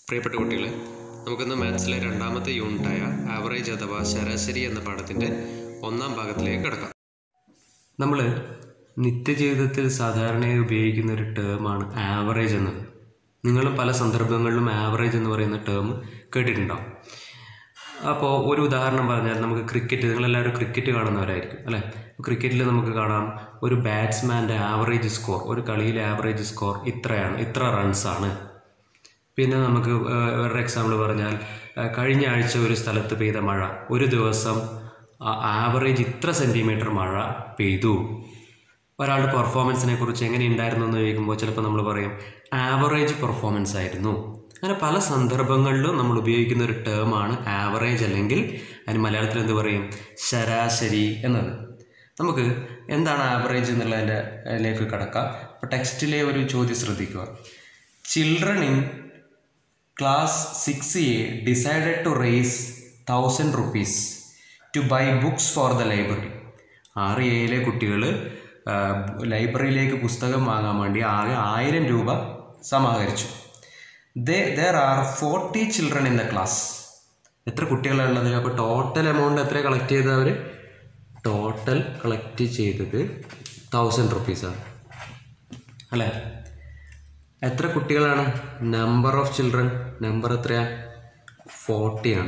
പ്രിയപ്പെട്ട കുട്ടികളെ നമുക്കിന്ന് മാത്സിലെ രണ്ടാമത്തെ യൂണിറ്റായ ആവറേജ് അഥവാ ശരാശരി എന്ന പാഠത്തിൻ്റെ ഒന്നാം ഭാഗത്തിലേക്ക് കിടക്കാം നമ്മൾ നിത്യജീവിതത്തിൽ സാധാരണയായി ഉപയോഗിക്കുന്ന ഒരു ടേമാണ് ആവറേജ് എന്നത് നിങ്ങൾ പല സന്ദർഭങ്ങളിലും ആവറേജ് എന്ന് പറയുന്ന ടേം കേട്ടിട്ടുണ്ടാവും അപ്പോൾ ഒരു ഉദാഹരണം പറഞ്ഞാൽ നമുക്ക് ക്രിക്കറ്റ് നിങ്ങളെല്ലാവരും ക്രിക്കറ്റ് കാണുന്നവരായിരിക്കും അല്ലേ ക്രിക്കറ്റിൽ നമുക്ക് കാണാം ഒരു ബാറ്റ്സ്മാൻ്റെ ആവറേജ് സ്കോർ ഒരു കളിയിലെ ആവറേജ് സ്കോർ ഇത്രയാണ് ഇത്ര റൺസാണ് പിന്നെ നമുക്ക് ഏഹ്, വേറൊരു എക്സാമ്പിൾ പറഞ്ഞാൽ ഏഹ്, കഴിഞ്ഞ ആഴ്ച ഒരു സ്ഥലത്ത് പെയ്ത മഴ ഒരു ദിവസം ആവറേജ് ഇത്ര സെൻറ്റിമീറ്റർ മഴ പെയ്തു ഒരാളുടെ പെർഫോമൻസിനെ കുറിച്ച് എങ്ങനെ ഉണ്ടായിരുന്നു എന്ന് ചോദിക്കുമ്പോൾ ചിലപ്പോൾ നമ്മൾ പറയും ആവറേജ് പെർഫോമൻസ് ആയിരുന്നു അങ്ങനെ പല സന്ദർഭങ്ങളിലും നമ്മൾ ഉപയോഗിക്കുന്ന ഒരു ടേമാണ് ആവറേജ് അല്ലെങ്കിൽ അതിന് മലയാളത്തിൽ എന്ത് പറയും ശരാശരി എന്നത് നമുക്ക് എന്താണ് ആവറേജ് എന്നുള്ളതിൻ്റെ ലേക്ക് കടക്കാം അപ്പോൾ ടെക്സ്റ്റിലെ ഒരു ചോദ്യം ശ്രദ്ധിക്കുക children in class six A decided to raise thousand rupees to buy books for the library ആറ് എയിലെ കുട്ടികൾ ലൈബ്രറിയിലേക്ക് പുസ്തകം വാങ്ങാൻ വേണ്ടി ആകെ ആയിരം രൂപ സമാഹരിച്ചു the there are forty children in the class എത്ര കുട്ടികളാണ് ഉള്ളത് അപ്പോൾ ടോട്ടൽ എമൗണ്ട് എത്ര കളക്ട് ചെയ്തത് അവർ ടോട്ടൽ കളക്ട് ചെയ്തത് തൗസൻഡ് റുപ്പീസാണ് അല്ലേ എത്ര കുട്ടികളാണ് നമ്പർ ഓഫ് ചിൽഡ്രൻ നമ്പർ എത്രയാ ഫോർട്ടി ആണ്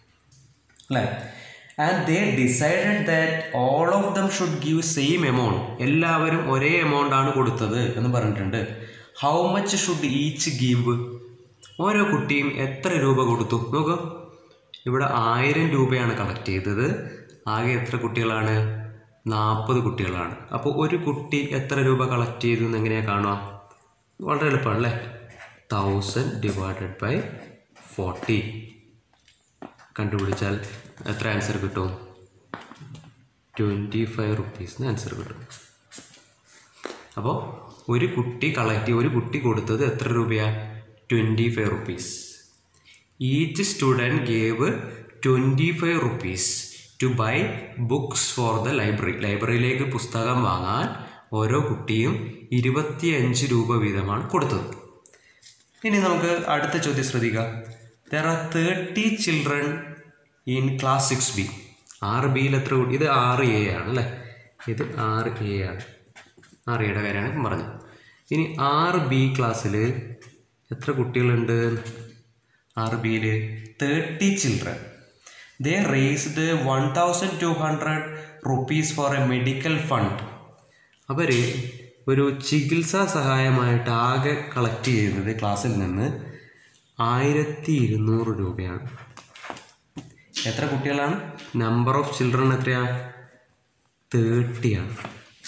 അല്ലേ and they decided that all of them should give same amount എല്ലാവരും ഒരേ എമൗണ്ട് ആണ് കൊടുത്തത് എന്ന് പറഞ്ഞിട്ടുണ്ട് how much should each give ഓരോ കുട്ടിയും എത്ര രൂപ കൊടുത്തു നോക്കൂ ഇവിടെ ആയിരം രൂപയാണ് കളക്ട് ചെയ്തത് ആകെ എത്ര കുട്ടികളാണ് നാൽപ്പത് കുട്ടികളാണ് അപ്പോൾ ഒരു കുട്ടി എത്ര രൂപ കളക്ട് ചെയ്തു എന്ന് എങ്ങനെയാണ് കാണുക വളരെ എളുപ്പമാണ് അല്ലേ തൗസൻഡ് ഡിവൈഡഡ് ബൈ ഫോർട്ടി കണ്ടുപിടിച്ചാൽ എത്ര ആൻസർ കിട്ടും ട്വൻറ്റി ഫൈവ് റുപ്പീസിന് ആൻസർ കിട്ടും അപ്പോൾ ഒരു കുട്ടി കളക്ട് ഒരു കുട്ടി കൊടുത്തത് എത്ര രൂപയാണ് twenty five rupees each student gave twenty five rupees to buy books for the library ലൈബ്രറിയിലേക്ക് പുസ്തകം വാങ്ങാൻ ഓരോ കുട്ടിയും ഇരുപത്തിയഞ്ച് രൂപ വീതമാണ് കൊടുത്തത് ഇനി നമുക്ക് അടുത്ത ചോദ്യം ശ്രദ്ധിക്കാം there are thirty children in class six B ആറ് ബിയിൽ എത്ര കുട്ടി ഇത് ആറ് എ ആണ് അല്ലേ ഇത് ആറ് എ ആണ് ആറ് എയുടെ കാര്യമാണ് ഇപ്പം പറഞ്ഞത് ഇനി ആറ് ബി ക്ലാസ്സിൽ എത്ര കുട്ടികളുണ്ട് ആറ് ബിയിൽ thirty children they raised one thousand two hundred rupees for a medical fund അവർ ഒരു ചികിത്സാ സഹായമായിട്ട് ആകെ കളക്ട് ചെയ്തത് ക്ലാസ്സിൽ നിന്ന് ആയിരത്തി ഇരുന്നൂറ് രൂപയാണ് എത്ര കുട്ടികളാണ് നമ്പർ ഓഫ് ചിൽഡ്രൻ എത്രയാ തേർട്ടിയാണ്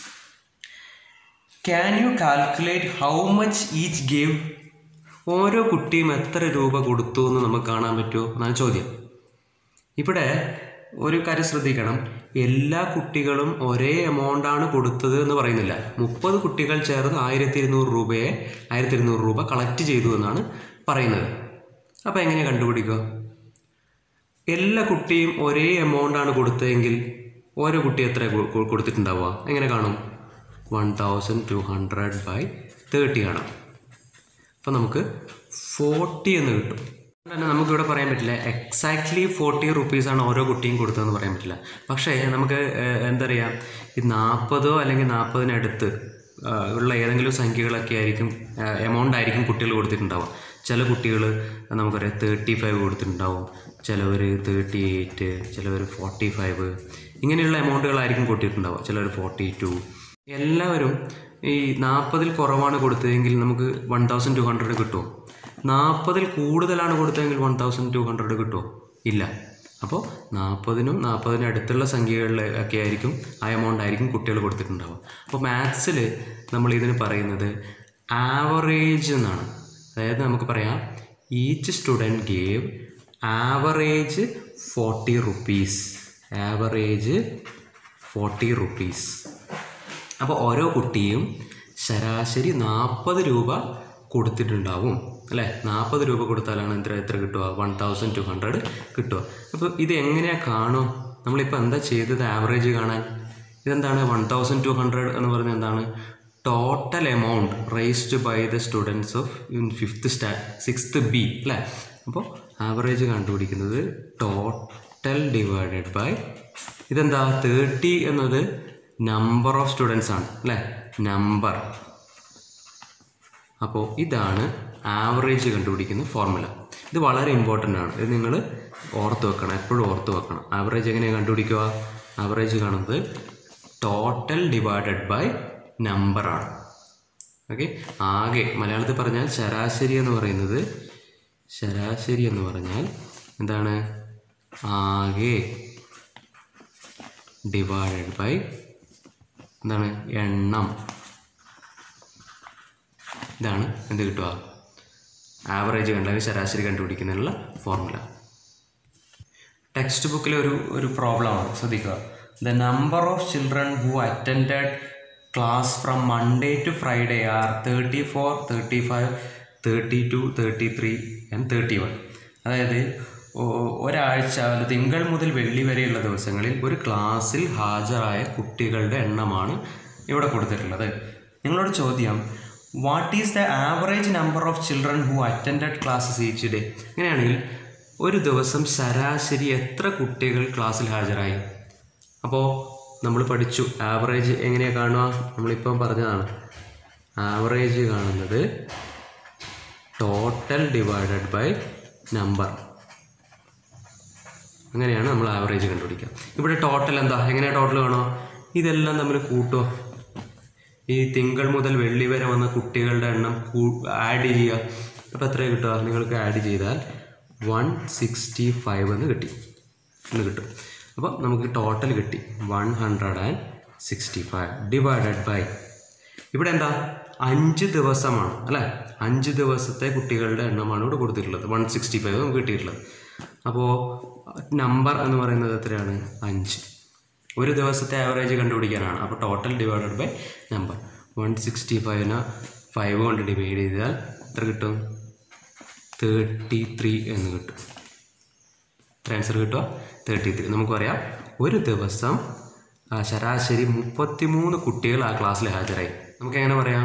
can you calculate how much each gave ഓരോ കുട്ടിയും എത്ര രൂപ കൊടുത്തു എന്ന് നമുക്ക് കാണാൻ പറ്റുമോ എന്നാണ് ചോദ്യം ഇവിടെ ഒരു കാര്യം ശ്രദ്ധിക്കണം എല്ലാ കുട്ടികളും ഒരേ എമൗണ്ടാണ് കൊടുത്തത് എന്ന് പറയുന്നില്ല മുപ്പത് കുട്ടികൾ ചേർന്ന് ആയിരത്തി ഇരുന്നൂറ് രൂപയെ ആയിരത്തി ഇരുന്നൂറ് രൂപ കളക്ട് ചെയ്തു എന്നാണ് പറയുന്നത് അപ്പോൾ എങ്ങനെ കണ്ടുപിടിക്കുക എല്ലാ കുട്ടിയും ഒരേ എമൗണ്ടാണ് കൊടുത്തതെങ്കിൽ ഓരോ കുട്ടി എത്ര കൊ- കൊ- കൊടുത്തിട്ടുണ്ടാവുക എങ്ങനെ കാണും one thousand two hundred by thirty കാണാം അപ്പോൾ നമുക്ക് ഫോർട്ടി എന്ന് കിട്ടും അതുകൊണ്ട് തന്നെ നമുക്കിവിടെ പറയാൻ പറ്റില്ല എക്സാക്ട്ലി ഫോർട്ടി റുപ്പീസാണ് ഓരോ കുട്ടിയും കൊടുത്തതെന്ന് പറയാൻ പറ്റില്ല പക്ഷേ നമുക്ക് ഏഹ്, എന്താ പറയുക ഈ നാൽപ്പതോ അല്ലെങ്കിൽ നാൽപ്പതിനടുത്ത് ആഹ്, ഉള്ള ഏതെങ്കിലും സംഖ്യകളൊക്കെ ആയിരിക്കും എമൗണ്ട് ആയിരിക്കും കുട്ടികൾ കൊടുത്തിട്ടുണ്ടാവുക ചില കുട്ടികൾ നമുക്കറിയാം തേർട്ടി ഫൈവ് കൊടുത്തിട്ടുണ്ടാവും ചിലവർ തേർട്ടി എയ്റ്റ് ചിലവർ ഫോർട്ടി ഫൈവ് ഇങ്ങനെയുള്ള എമൗണ്ടുകളായിരിക്കും കൊടുത്തിട്ടുണ്ടാവുക ചിലവർ ഫോർട്ടി ടു എല്ലാവരും ഈ നാൽപ്പതിൽ കുറവാണ് കൊടുത്തതെങ്കിൽ നമുക്ക് വൺ തൗസൻഡ് ടു ഹൺഡ്രഡ് കിട്ടുമോ നാൽപ്പതിൽ കൂടുതലാണ് കൊടുത്തതെങ്കിൽ വൺ തൗസൻഡ് ടു ഹൺഡ്രഡ് കിട്ടുമോ ഇല്ല അപ്പോൾ നാൽപ്പതിനും നാൽപ്പതിനും അടുത്തുള്ള സംഖ്യകളിൽ ഒക്കെ ആയിരിക്കും ആ എമൗണ്ട് ആയിരിക്കും കുട്ടികൾ കൊടുത്തിട്ടുണ്ടാവുക അപ്പോൾ മാത്സിൽ നമ്മൾ ഇതിന് പറയുന്നത് ആവറേജ് എന്നാണ് അതായത് നമുക്ക് പറയാം each student gave average forty rupees average forty rupees അപ്പോൾ ഓരോ കുട്ടിയും ശരാശരി നാൽപ്പത് രൂപ കൊടുത്തിട്ടുണ്ടാവും അല്ലേ നാൽപ്പത് രൂപ കൊടുത്താലാണ് എത്ര എത്ര കിട്ടുക വൺ തൗസൻഡ് ടു ഹൺഡ്രഡ് കിട്ടുക അപ്പോൾ ഇത് എങ്ങനെയാണ് കാണും നമ്മളിപ്പോൾ എന്താ ചെയ്തത് ആവറേജ് കാണാൻ ഇതെന്താണ് വൺ തൗസൻഡ് ടു ഹൺഡ്രഡ് എന്ന് പറഞ്ഞാൽ എന്താണ് total amount raised by the students of in fifth സ്റ്റാ സിക്സ്ത് ബി അല്ലേ അപ്പോൾ ആവറേജ് കണ്ടുപിടിക്കുന്നത് ടോട്ടൽ ഡിവൈഡഡ് ബൈ ഇതെന്താ തേർട്ടി എന്നത് നമ്പർ ഓഫ് സ്റ്റുഡൻസ് ആണ് അല്ലേ നമ്പർ അപ്പോൾ ഇതാണ് ആവറേജ് കണ്ടുപിടിക്കുന്ന ഫോർമുല ഇത് വളരെ ഇമ്പോർട്ടൻ്റ് ആണ് ഇത് നിങ്ങൾ ഓർത്ത് വെക്കണം എപ്പോഴും ഓർത്ത് വെക്കണം ആവറേജ് എങ്ങനെയാണ് കണ്ടുപിടിക്കുക ആവറേജ് കാണുന്നത് ടോട്ടൽ ഡിവൈഡഡ് ബൈ നമ്പറാണ് ഓക്കെ ആകെ മലയാളത്തിൽ പറഞ്ഞാൽ ശരാശരി എന്ന് പറയുന്നത് ശരാശരി എന്ന് പറഞ്ഞാൽ എന്താണ് ആകെ ഡിവൈഡഡ് ബൈ എന്താണ് എണ്ണം ഇതാണ് എന്ത് കിട്ടുക ആവറേജ് കണ്ടെങ്കിൽ ശരാശരി കണ്ടുപിടിക്കുന്നതിനുള്ള ഫോർമുല ടെക്സ്റ്റ് ബുക്കിലെ ഒരു ഒരു പ്രോബ്ലമാണ് ശ്രദ്ധിക്കുക the number of children who attended class from Monday to Friday are thirty four thirty five thirty two thirty three and thirty one അതായത് ഒ- ഒരാഴ്ച അല്ല, തിങ്കൾ മുതൽ വെള്ളി വരെയുള്ള ദിവസങ്ങളിൽ ഒരു ക്ലാസ്സിൽ ഹാജരായ കുട്ടികളുടെ എണ്ണമാണ് ഇവിടെ കൊടുത്തിട്ടുള്ളത് നിങ്ങളോട് ചോദ്യം what is the average number of children who attended classes each day അങ്ങനെയാണെങ്കിൽ ഒരു ദിവസം ശരാശരി എത്ര കുട്ടികൾ ക്ലാസ്സിൽ ഹാജരായി അപ്പോൾ നമ്മൾ പഠിച്ചു ആവറേജ് എങ്ങനെയാണ് കാണുക നമ്മളിപ്പം പറഞ്ഞതാണ് ആവറേജ് കാണുന്നത് ടോട്ടൽ ഡിവൈഡഡ് ബൈ നമ്പർ അങ്ങനെയാണ് നമ്മൾ ആവറേജ് കണ്ടുപിടിക്കുക ഇവിടെ ടോട്ടൽ എന്താ എങ്ങനെയാണ് ടോട്ടൽ കാണുക ഇതെല്ലാം തമ്മിൽ കൂട്ടുക ഈ തിങ്കൾ മുതൽ വെള്ളി വരെ വന്ന കുട്ടികളുടെ എണ്ണം ആഡ് ചെയ്യുക അപ്പോൾ എത്ര കിട്ടുക നിങ്ങൾക്ക് ആഡ് ചെയ്താൽ വൺ സിക്സ്റ്റി ഫൈവ് എന്ന് കിട്ടി എന്ന് കിട്ടും അപ്പോൾ നമുക്ക് ടോട്ടൽ കിട്ടി one hundred and sixty five divided by ഇവിടെ എന്താ അഞ്ച് ദിവസമാണ് അല്ലേ അഞ്ച് ദിവസത്തെ കുട്ടികളുടെ എണ്ണമാണ് ഇവിടെ കൊടുത്തിട്ടുള്ളത് വൺ സിക്സ്റ്റി ഫൈവ് നമുക്ക് കിട്ടിയിട്ടുള്ളത് അപ്പോൾ നമ്പർ എന്ന് പറയുന്നത് എത്രയാണ് അഞ്ച് ഒരു ദിവസത്തെ ആവറേജ് കണ്ടുപിടിക്കാനാണ് അപ്പോൾ total divided by number one sixty ഫൈവിന് ഫൈവ് കൊണ്ട് ഡിവൈഡ് ചെയ്താൽ എത്ര കിട്ടും തേർട്ടി ത്രീ എന്ന് കിട്ടും ആൻസർ കിട്ടുക തേർട്ടി ത്രീ നമുക്ക് പറയാം ഒരു ദിവസം ആ, ശരാശരി മുപ്പത്തിമൂന്ന് കുട്ടികൾ ആ ക്ലാസ്സിൽ ഹാജരായി നമുക്ക് എങ്ങനെ പറയാം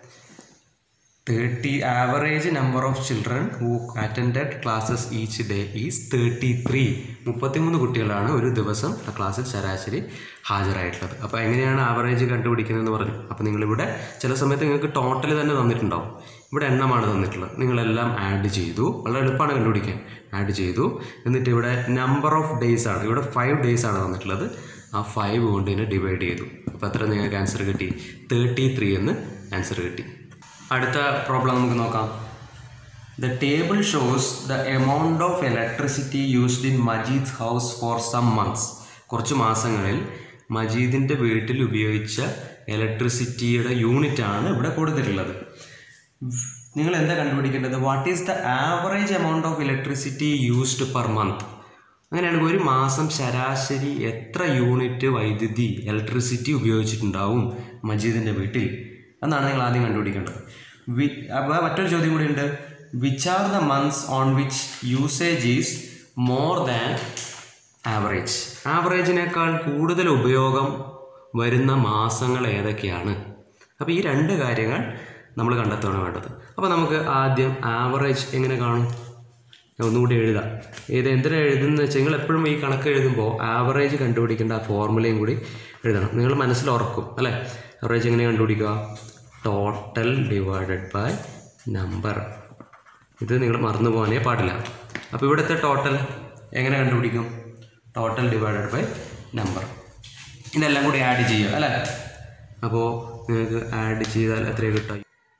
thirty average number of children who attended classes each day is thirty three മുപ്പത്തിമൂന്ന് കുട്ടികളാണ് ഒരു ദിവസം ആ ക്ലാസ്സിൽ ശരാശരി ഹാജരായിട്ടുള്ളത് അപ്പോൾ എങ്ങനെയാണ് ആവറേജ് കണ്ടുപിടിക്കുന്നതെന്ന് പറഞ്ഞു അപ്പോൾ നിങ്ങളിവിടെ ചില സമയത്ത് നിങ്ങൾക്ക് ടോട്ടൽ തന്നെ തന്നിട്ടുണ്ടാവും ഇവിടെ എണ്ണമാണ് തന്നിട്ടുള്ളത് നിങ്ങളെല്ലാം ആഡ് ചെയ്തു വളരെ എളുപ്പമാണ് കണ്ടുപിടിക്കാൻ ആഡ് ചെയ്തു എന്നിട്ട് ഇവിടെ നമ്പർ ഓഫ് ഡേയ്സ് ആണ് ഇവിടെ ഫൈവ് ഡേയ്സ് ആണ് തന്നിട്ടുള്ളത് ആ ഫൈവ് കൊണ്ട് ഇതിനെ ഡിവൈഡ് ചെയ്തു അപ്പോൾ എത്ര നിങ്ങൾക്ക് ആൻസർ കിട്ടി തേർട്ടി ത്രീ എന്ന് ആൻസർ കിട്ടി അടുത്ത പ്രോബ്ലം നമുക്ക് നോക്കാം the table shows the amount of electricity used in Majeed house for some months കുറച്ച് മാസങ്ങളിൽ മജീദിൻ്റെ വീട്ടിൽ ഉപയോഗിച്ച ഇലക്ട്രിസിറ്റിയുടെ യൂണിറ്റ് ആണ് ഇവിടെ കൊടുത്തിട്ടുള്ളത് നിങ്ങൾ എന്താ കണ്ടുപിടിക്കേണ്ടത് what is the average amount of electricity used per month അങ്ങനെയാണെങ്കിൽ ഒരു മാസം ശരാശരി എത്ര യൂണിറ്റ് വൈദ്യുതി ഇലക്ട്രിസിറ്റി ഉപയോഗിച്ചിട്ടുണ്ടാവും മജീദിൻ്റെ വീട്ടിൽ എന്നാണ് നിങ്ങൾ ആദ്യം കണ്ടുപിടിക്കേണ്ടത് വി അപ്പോൾ മറ്റൊരു ചോദ്യം കൂടി ഉണ്ട് which are the months on which usage is more than average ആവറേജിനേക്കാൾ കൂടുതൽ ഉപയോഗം വരുന്ന മാസങ്ങൾ ഏതൊക്കെയാണ് അപ്പോൾ ഈ രണ്ട് കാര്യങ്ങൾ നമ്മൾ കണ്ടെത്തുകയാണ് വേണ്ടത് അപ്പോൾ നമുക്ക് ആദ്യം ആവറേജ് എങ്ങനെ കാണും ഞാൻ ഒന്നുകൂടി എഴുതാം ഏത് എന്തിനാ എഴുതുന്നത് വെച്ചാൽ നിങ്ങൾ എപ്പോഴും ഈ കണക്ക് എഴുതുമ്പോൾ ആവറേജ് കണ്ടുപിടിക്കേണ്ട ആ ഫോർമുലയും കൂടി എഴുതണം നിങ്ങൾ മനസ്സിൽ ഓർക്കും അല്ലേ ആവറേജ് എങ്ങനെ കണ്ടുപിടിക്കുക ടോട്ടൽ ഡിവൈഡഡ് ബൈ നമ്പർ ഇത് നിങ്ങൾ മറന്നു പോകാനേ പാടില്ല അപ്പോൾ ഇവിടുത്തെ ടോട്ടൽ എങ്ങനെ കണ്ടുപിടിക്കും ടോട്ടൽ ഡിവൈഡഡ് ബൈ നമ്പർ ഇതെല്ലാം കൂടി ആഡ് ചെയ്യുക അല്ലേ അപ്പോൾ നിങ്ങൾക്ക് ആഡ് ചെയ്താൽ എത്ര കിട്ടും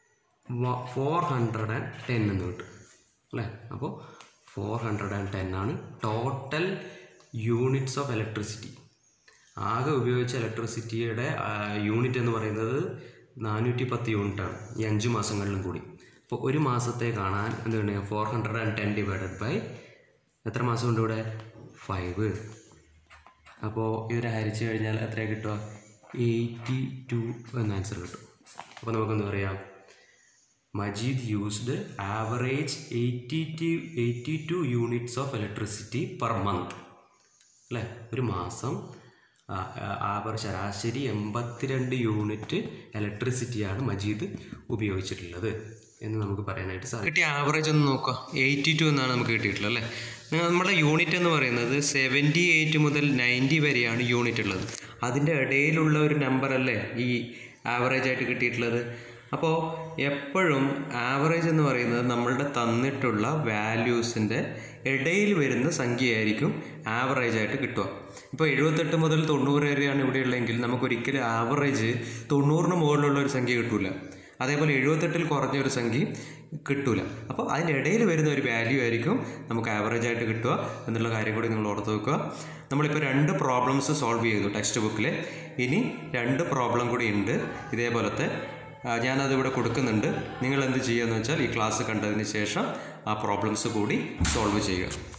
ഫോർ ഹൺഡ്രഡ് ആൻഡ് ടെൻ എന്ന് കിട്ടും അല്ലേ അപ്പോൾ ഫോർ ഹൺഡ്രഡ് ആൻഡ് ടെൻ ആണ് ടോട്ടൽ യൂണിറ്റ്സ് ഓഫ് ഇലക്ട്രിസിറ്റി ആകെ ഉപയോഗിച്ച ഇലക്ട്രിസിറ്റിയുടെ യൂണിറ്റ് എന്ന് പറയുന്നത് നാനൂറ്റി പത്ത് യൂണിറ്റാണ് ഈ അഞ്ച് മാസങ്ങളിലും കൂടി അപ്പോൾ ഒരു മാസത്തെ കാണാൻ എന്താണ് four hundred and ten divided by എത്ര മാസമുണ്ട് ഇവിടെ ഫൈവ് അപ്പോൾ ഇതിനെ ഹരിച്ചു കഴിഞ്ഞാൽ എത്ര കിട്ടുക എയ്റ്റി ടു എന്ന ആൻസർ കിട്ടും അപ്പോൾ നമുക്കെന്ത് പറയാം Majeed used average eighty two eighty two units of electricity per month അല്ലേ ഒരു മാസം ആ, ആ, ആവർ ശരാശരി എൺപത്തിരണ്ട് യൂണിറ്റ് ഇലക്ട്രിസിറ്റിയാണ് മജീദ് ഉപയോഗിച്ചിട്ടുള്ളത് എന്ന് നമുക്ക് പറയാനായിട്ട് സാധിക്കും കിട്ടിയ ആവറേജ് ഒന്ന് നോക്കുക എയ്റ്റി ടു എന്നാണ് നമുക്ക് കിട്ടിയിട്ടുള്ളത് അല്ലേ നിങ്ങൾ നമ്മുടെ യൂണിറ്റ് എന്ന് പറയുന്നത് സെവൻറ്റി എയ്റ്റ് മുതൽ നയൻറ്റി വരെയാണ് യൂണിറ്റ് ഉള്ളത് അതിൻ്റെ ഇടയിലുള്ള ഒരു നമ്പർ അല്ലേ ഈ ആവറേജ് ആയിട്ട് കിട്ടിയിട്ടുള്ളത് അപ്പോൾ എപ്പോഴും ആവറേജ് എന്ന് പറയുന്നത് നമ്മളുടെ തന്നിട്ടുള്ള വാല്യൂസിൻ്റെ ഇടയിൽ വരുന്ന സംഖ്യയായിരിക്കും ആവറേജ് ആയിട്ട് കിട്ടുക ഇപ്പോൾ എഴുപത്തെട്ട് മുതൽ തൊണ്ണൂറ് വരെയാണ് ഇവിടെയുള്ളതെങ്കിൽ നമുക്കൊരിക്കലും ആവറേജ് തൊണ്ണൂറിന് മുകളിലുള്ള ഒരു സംഖ്യ കിട്ടൂല അതേപോലെ എഴുപത്തെട്ടിൽ കുറഞ്ഞ ഒരു സംഖ്യ കിട്ടൂല അപ്പോൾ അതിൻ്റെ ഇടയിൽ വരുന്ന ഒരു വാല്യൂ ആയിരിക്കും നമുക്ക് ആവറേജ് ആയിട്ട് കിട്ടുക എന്നുള്ള കാര്യം കൂടി നിങ്ങൾ ഓർത്ത് വെക്കുക നമ്മളിപ്പോൾ രണ്ട് പ്രോബ്ലംസ് സോൾവ് ചെയ്തു ടെക്സ്റ്റ് ബുക്കിൽ ഇനി രണ്ട് പ്രോബ്ലം കൂടി ഉണ്ട് ഇതേപോലത്തെ ആ, ഞാനതിവിടെ കൊടുക്കുന്നുണ്ട് നിങ്ങൾ എന്ത് ചെയ്യുക എന്ന് വെച്ചാൽ ഈ ക്ലാസ് കണ്ടതിന് ശേഷം ആ പ്രോബ്ലംസ് കൂടി സോൾവ് ചെയ്യുക